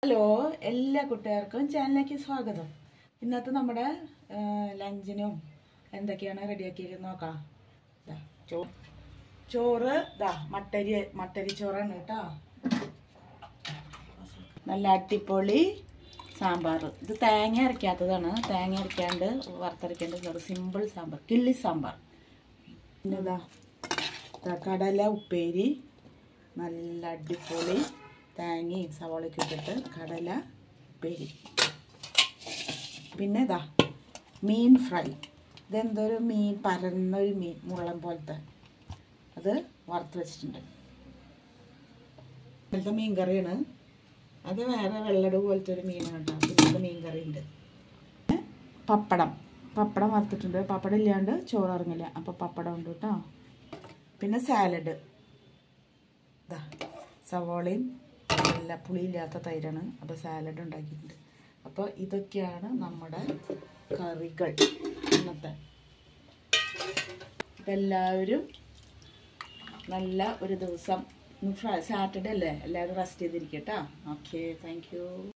hello എല്ലാ കൂട്ടുകാർക്കും ചാനലിലേക്ക് സ്വാഗതം ഇന്നത്തെ നമ്മുടെ ആ, ലഞ്ചിനും എന്തൊക്കെയാണ് റെഡിയാക്കിയിരിക്കുന്നത് നോക്കാം ദാ, ചോ ചോറ് ദാ മട്ടരി മട്ടരി ചോറാണ് കേട്ടോ നല്ല അട്ടിപ്പൊളി സാമ്പാർ ഇത് തേങ്ങ അരയ്ക്കാത്തതാണ് തേങ്ങ അരയ്ക്കാണ്ട് വറുത്തരയ്ക്കാണ്ട് ചോറ് സിമ്പിൾ സാമ്പാർ കിള്ളി സാമ്പാർ പിന്നെ ഇതാ ദാ കടല ഉപ്പേരി നല്ല അടിപൊളി തേങ്ങയും സവാളയൊക്കെ ഇട്ടിട്ട് കടല ഉപ്പേരി പിന്നെ ഇതാ മീൻ ഫ്രൈ ഇതെന്തൊരു മീൻ പരന്നൊരു മീൻ മുള്ളൻ പോലത്തെ അത് വറുത്ത് വെച്ചിട്ടുണ്ട് ഇപ്പോഴത്തെ മീൻ കറിയാണ് അത് വേറെ വെള്ളട് പോലത്തെ ഒരു മീനാണ് കേട്ടോ പിന്നെ ഇത് മീൻ കറി ഉണ്ട് പപ്പടം പപ്പടം വറുത്തിട്ടുണ്ട് പപ്പടം ഇല്ലാണ്ട് ചോറ് ഇറങ്ങില്ല അപ്പോൾ പപ്പടം ഉണ്ട് കേട്ടോ പിന്നെ സാലഡ് ഇതാ സവോളയും നല്ല പുളിയില്ലാത്ത തൈരാണ് അപ്പോൾ സാലഡ് ഉണ്ടാക്കിയിട്ടുണ്ട് അപ്പോൾ ഇതൊക്കെയാണ് നമ്മുടെ കറികൾ ഇന്നത്തെ ഇതെല്ലാവരും നല്ല ഒരു ദിവസം സാറ്റർഡേ അല്ലേ എല്ലാവരും റെസ്റ്റ് ചെയ്തിരിക്കട്ടോ ഓക്കെ താങ്ക് യു